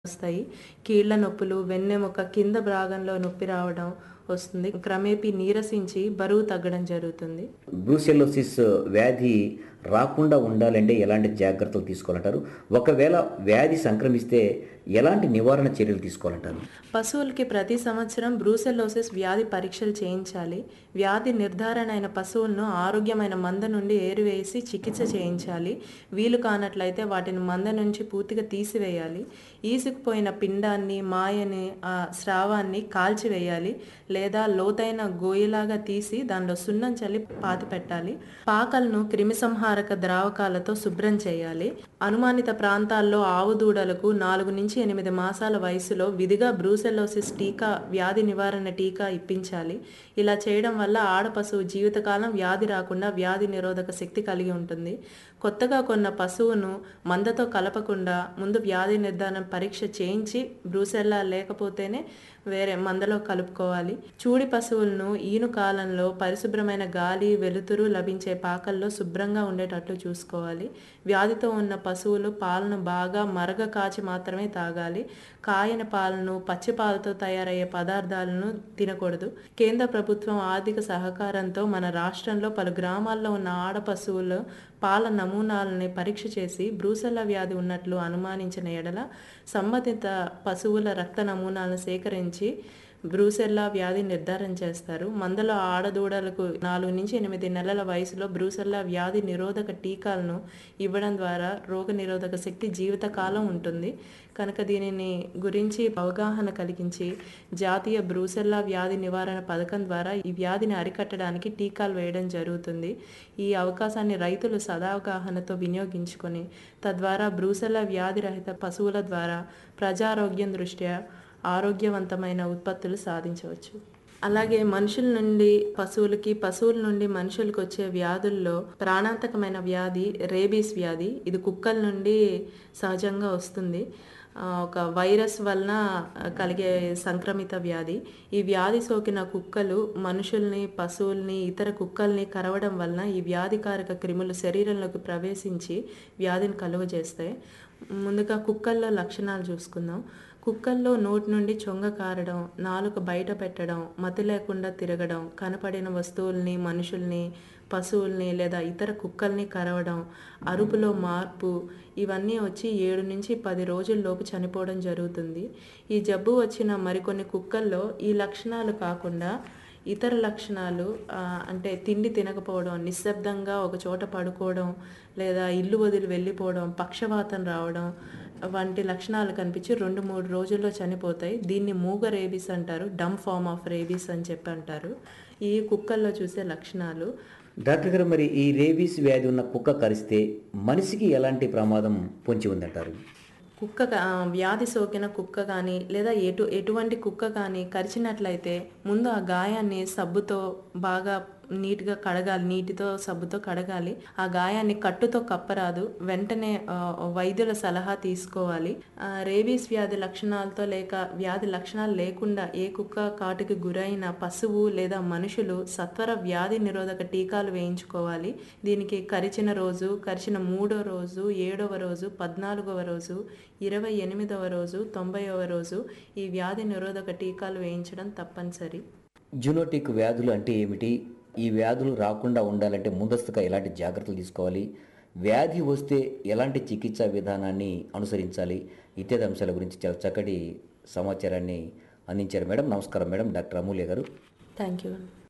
వస్తాయి కీళ్ళ నొప్పులు వెన్నెముక కింద భాగంలో నొప్పి రావడం వస్తుంది క్రమేపీ నీరసించి బరువు తగ్గడం జరుగుతుంది బ్రూసెలోసిస్ వ్యాధి రాకుండా ఉండాలంటే ఎలాంటి జాగ్రత్తలు తీసుకోవాలంటారు ఒకవేళ వ్యాధి సంక్రమిస్తే ఎలాంటి నివారణ చర్యలు తీసుకోవాలంటారు పశువులకి ప్రతి సంవత్సరం బ్రూసెలోసిస్ వ్యాధి పరీక్షలు చేయించాలి వ్యాధి నిర్ధారణ అయిన పశువులను ఆరోగ్యమైన మంద నుండి ఏరివేసి చికిత్స చేయించాలి వీలు కానట్లయితే వాటిని మంద నుంచి పూర్తిగా తీసివేయాలి ఈసుకుపోయిన పిండాన్ని మాయని ఆ స్రావాన్ని కాల్చివేయాలి లేదా లోతైన గోయిలాగా తీసి దానిలో సున్నం చల్లి పాతి పెట్టాలి పాకలను క్రిమిసంహారక ద్రావకాలతో శుభ్రం చేయాలి అనుమానిత ప్రాంతాల్లో ఆవు దూడలకు నాలుగు నుంచి ఎనిమిది మాసాల వయసులో విధిగా బ్రూసెలోసిస్ టీకా వ్యాధి నివారణ టీకా ఇప్పించాలి ఇలా చేయడం వల్ల ఆడ పశువు జీవితకాలం వ్యాధి రాకుండా వ్యాధి నిరోధక శక్తి కలిగి ఉంటుంది కొత్తగా కొన్న పశువును మందతో కలపకుండా ముందు వ్యాధి నిర్ధారణ పరీక్ష చేయించి బ్రూసెల్లా లేకపోతేనే వేరే మందలో కలుపుకోవాలి చూడి పశువులను ఈను కాలంలో పరిశుభ్రమైన గాలి వెలుతురు లభించే పాకల్లో శుభ్రంగా ఉండేటట్లు చూసుకోవాలి వ్యాధితో ఉన్న పశువులు పాలను బాగా మరగ కాచి మాత్రమే తాగాలి కాయని పాలను పచ్చి పాలతో తయారయ్యే పదార్థాలను తినకూడదు కేంద్ర ప్రభుత్వం ఆర్థిక సహకారంతో మన రాష్ట్రంలో పలు గ్రామాల్లో ఉన్న ఆడ పశువులు పాల నమూనాలని పరీక్ష చేసి బ్రూసెల్లా వ్యాధి ఉన్నట్లు అనుమానించిన ఎడల సంబంధిత పశువుల రక్త నమూనాలను సేకరించి బ్రూసెల్లా వ్యాధి నిర్ధారణ చేస్తారు మందలో ఆడదూడలకు నాలుగు నుంచి ఎనిమిది నెలల వయసులో బ్రూసెల్లా వ్యాధి నిరోధక టీకాలను ఇవ్వడం ద్వారా రోగ నిరోధక శక్తి జీవితకాలం ఉంటుంది కనుక దీనిని గురించి అవగాహన కలిగించి జాతీయ బ్రూసెల్లా వ్యాధి నివారణ పథకం ద్వారా ఈ వ్యాధిని అరికట్టడానికి టీకాలు వేయడం జరుగుతుంది ఈ అవకాశాన్ని రైతులు సదావగాహనతో వినియోగించుకొని తద్వారా బ్రూసెల్లా వ్యాధి రహిత పశువుల ద్వారా ప్రజారోగ్యం దృష్ట్యా ఆరోగ్యవంతమైన ఉత్పత్తులు సాధించవచ్చు అలాగే మనుషుల నుండి పశువులకి పశువుల నుండి మనుషులకు వచ్చే వ్యాధుల్లో ప్రాణాంతకమైన వ్యాధి రేబీస్ వ్యాధి ఇది కుక్కల నుండి సహజంగా వస్తుంది ఆ, ఒక వైరస్ వలన కలిగే సంక్రమిత వ్యాధి ఈ వ్యాధి సోకిన కుక్కలు మనుషుల్ని పశువుల్ని ఇతర కుక్కల్ని కరవడం వలన ఈ వ్యాధికారక క్రిములు శరీరంలోకి ప్రవేశించి వ్యాధిని కలుగజేస్తాయి ముందుగా కుక్కల్లో లక్షణాలు చూసుకుందాం కుక్కల్లో నోటి నుండి చొంగ కారడం నాలుక బయట పెట్టడం మతి లేకుండా తిరగడం కనపడిన వస్తువుల్ని మనుషుల్ని పశువుల్ని లేదా ఇతర కుక్కల్ని కరవడం అరుపులో మార్పు ఇవన్నీ వచ్చి ఏడు నుంచి పది రోజుల్లోపు చనిపోవడం జరుగుతుంది ఈ జబ్బు వచ్చిన మరికొన్ని కుక్కల్లో ఈ లక్షణాలు కాకుండా ఇతర లక్షణాలు ఆ, అంటే తిండి తినకపోవడం నిశ్శబ్దంగా ఒక చోట పడుకోవడం లేదా ఇల్లు వదిలి వెళ్ళిపోవడం పక్షవాతం రావడం వంటి లక్షణాలు కనిపించి రెండు మూడు రోజుల్లో చనిపోతాయి దీన్ని మూగ రేబీస్ అంటారు డమ్ ఫార్మ్ ఆఫ్ రేబీస్ అని చెప్పి అంటారు ఈ కుక్కల్లో చూసే లక్షణాలు డాక్టర్ గారు మరి ఈ రేబీస్ వ్యాధి ఉన్న కుక్క కరిస్తే మనిషికి ఎలాంటి ప్రమాదం పొంచి ఉందంటారు కుక్క కా- ఆ, వ్యాధి సోకిన కుక్క కానీ లేదా ఎటు ఎటువంటి కుక్క కానీ కరిచినట్లయితే ముందు ఆ గాయాన్ని సబ్బుతో బాగా నీట్గా కడగాలి నీటితో సబ్బుతో కడగాలి ఆ గాయాన్ని కట్టుతో కప్పరాదు వెంటనే ఆ, వైద్యుల సలహా తీసుకోవాలి ఆ, రేబీస్ వ్యాధి లక్షణాలతో లేక వ్యాధి లక్షణాలు లేకుండా ఏ కుక్క కాటుకి గురైన పశువు లేదా మనుషులు సత్వర వ్యాధి నిరోధక టీకాలు వేయించుకోవాలి దీనికి కరిచిన రోజు కరిచిన మూడో రోజు ఏడవ రోజు పద్నాలుగవ రోజు ఇరవై ఎనిమిదవ రోజు తొంభైవ రోజు ఈ వ్యాధి నిరోధక టీకాలు వేయించడం తప్పనిసరి జూనోటిక్ వ్యాధులు అంటే ఏమిటి ఈ వ్యాధులు రాకుండా ఉండాలంటే ముందస్తుగా ఎలాంటి జాగ్రత్తలు తీసుకోవాలి వ్యాధి వస్తే ఎలాంటి చికిత్సా విధానాన్ని అనుసరించాలి ఇత్యాది అంశాల గురించి చాలా చక్కటి సమాచారాన్ని అందించారు మేడం నమస్కారం మేడం డాక్టర్ అమూల్య గారు థ్యాంక్ యూ